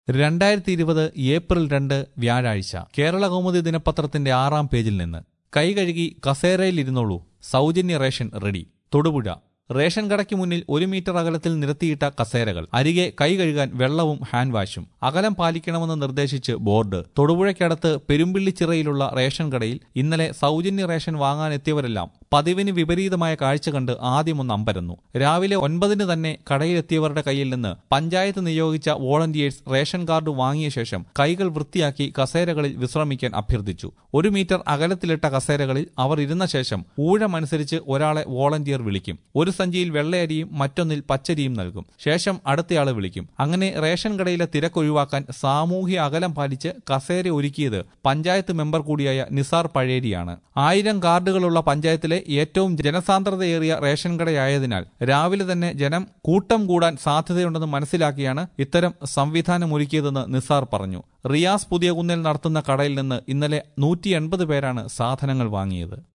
രണ്ടായിരത്തി ഇരുപത് ഏപ്രിൽ രണ്ട് വ്യാഴാഴ്ച കേരള കൗമുദി ദിനപത്രത്തിന്റെ ആറാം പേജിൽ നിന്ന് കൈ കഴുകി കസേരയിലിരുന്നോളൂ സൗജന്യ റേഷൻ റെഡി തൊടുപുഴ റേഷൻ കടയ്ക്ക് മുന്നിൽ ഒരു മീറ്റർ അകലത്തിൽ നിരത്തിയിട്ട കസേരകൾ അരികെ കൈ കഴുകാൻ വെള്ളവും ഹാൻഡ് വാഷും അകലം പാലിക്കണമെന്ന് നിർദ്ദേശിച്ച് ബോർഡ് തൊടുപുഴയ്ക്കടുത്ത് പെരുമ്പിള്ളിച്ചിറയിലുള്ള റേഷൻ കടയിൽ ഇന്നലെ സൗജന്യ റേഷൻ വാങ്ങാനെത്തിയവരെല്ലാം പതിവിന് വിപരീതമായ കാഴ്ച കണ്ട് ആദ്യമൊന്ന് അമ്പരന്നു രാവിലെ ഒൻപതിന് തന്നെ കടയിലെത്തിയവരുടെ കയ്യിൽ നിന്ന് പഞ്ചായത്ത് നിയോഗിച്ച വോളണ്ടിയേഴ്സ് റേഷൻ കാർഡ് വാങ്ങിയ ശേഷം കൈകൾ വൃത്തിയാക്കി കസേരകളിൽ വിശ്രമിക്കാൻ അഭ്യർത്ഥിച്ചു ഒരു മീറ്റർ അകലത്തിലിട്ട കസേരകളിൽ അവർ ഇരുന്ന ശേഷം ഊഴമനുസരിച്ച് ഒരാളെ വോളണ്ടിയർ വിളിക്കും ഒരു സഞ്ചിയിൽ വെള്ളയരിയും മറ്റൊന്നിൽ പച്ചരിയും നൽകും ശേഷം അടുത്തയാളെ വിളിക്കും അങ്ങനെ റേഷൻ കടയിലെ തിരക്കൊഴിവാക്കാൻ സാമൂഹ്യ അകലം പാലിച്ച് കസേര ഒരുക്കിയത് പഞ്ചായത്ത് മെമ്പർ കൂടിയായ നിസാർ പഴേരിയാണ് ആയിരം കാർഡുകളുള്ള പഞ്ചായത്തിലെ ഏറ്റവും ജനസാന്ദ്രതയേറിയ റേഷൻ കടയായതിനാൽ രാവിലെ തന്നെ ജനം കൂട്ടം കൂടാൻ സാധ്യതയുണ്ടെന്ന് മനസ്സിലാക്കിയാണ് ഇത്തരം സംവിധാനം ഒരുക്കിയതെന്ന് നിസാർ പറഞ്ഞു റിയാസ് പുതിയകുന്നിൽ നടത്തുന്ന കടയിൽ നിന്ന് ഇന്നലെ നൂറ്റി പേരാണ് സാധനങ്ങൾ വാങ്ങിയത്